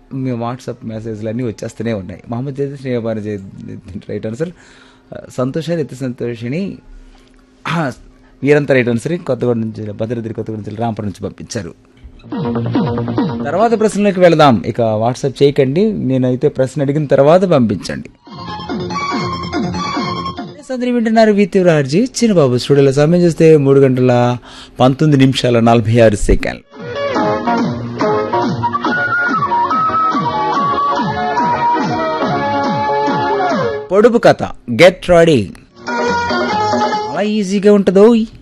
మీ WhatsApp మెసేజ్లు అన్నీ వచ్చేస్తూనే ఉన్నాయి మహమ్మద్ జైద్ శ్రీయబాని రైట్ ఆన్సర్ సంతోష నిత్య సంతోషిని ఆ, వీరంత రైట్ ఆన్సర్ కొత్తగూడ నుంచి భద్రాద్రి కొత్తగూడ నుంచి రాంపురం నుంచి పంపించారు తర్వాత ప్రశ్నలోకి వెళదాం ఇక వాట్సాప్ చేయకండి నేనైతే ప్రశ్న అడిగిన తర్వాత పంపించండి అందరూ వింటున్నారు వీతివరార్జీ చిన్నబాబు స్టూడియోలో సమయం చూస్తే మూడు గంటల పంతొమ్మిది నిమిషాల నలభై ఆరు సెకండ్ పొడుపు కథ గెట్ రెడీ అలా ఈజీగా ఉంటుందో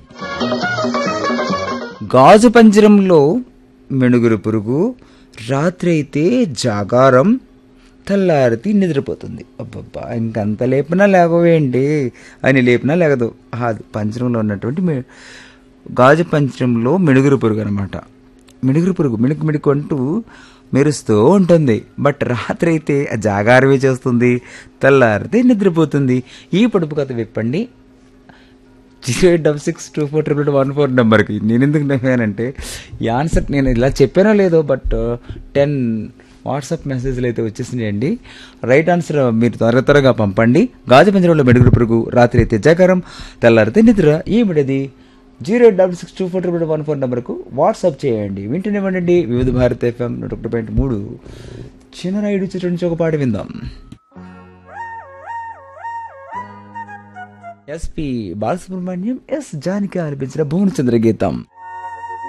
గాజు పంజరంలో మెణుగురు పురుగు రాత్రి అయితే జాగారం తెల్లారితే నిద్రపోతుంది అబ్బబ్బా ఇంకంత లేపినా లేకపోవేంటి అని లేపినా లేగదు ఆ పంజరంలో ఉన్నటువంటి మె- గాజు పంజరంలో మెణుగురు పురుగు అనమాట మిడుగురు పురుగు మిణుకు మిణుకు అంటూ మెరుస్తూ ఉంటుంది బట్ రాత్రి అయితే ఆ జాగారమే చేస్తుంది తెల్లారితే నిద్రపోతుంది ఈ పొడుపు కథ విప్పండి zero eight double six two four triple one four నెంబర్కి నేను ఎందుకు నమ్మానంటే ఈ ఆన్సర్ నేను ఇలా చెప్పానో లేదో బట్ టెన్ వాట్సాప్ మెసేజ్లు అయితే వచ్చేసినాయండి రైట్ ఆన్సర్ మీరు త్వర త్వరగా పంపండి గాజు పంజరంలో మెడుగురు పురుగు రాత్రి అయితే జాగారం తెల్లారితే నిద్ర ఏమిటది zero eight double six two four triple one four నెంబర్కు వాట్సాప్ చేయండి వింటూనేవ్వండి వివిధ భారత్ ఎఫ్ఎం నూట ఒకటి పాయింట్ మూడు చిన్నరాయుడు చిత్రం నుంచి ఒక పాట విందాం ఎస్పి బాలసుబ్రహ్మణ్యం ఎస్ జానికి ఆలపించిన భువనచంద్ర గీతం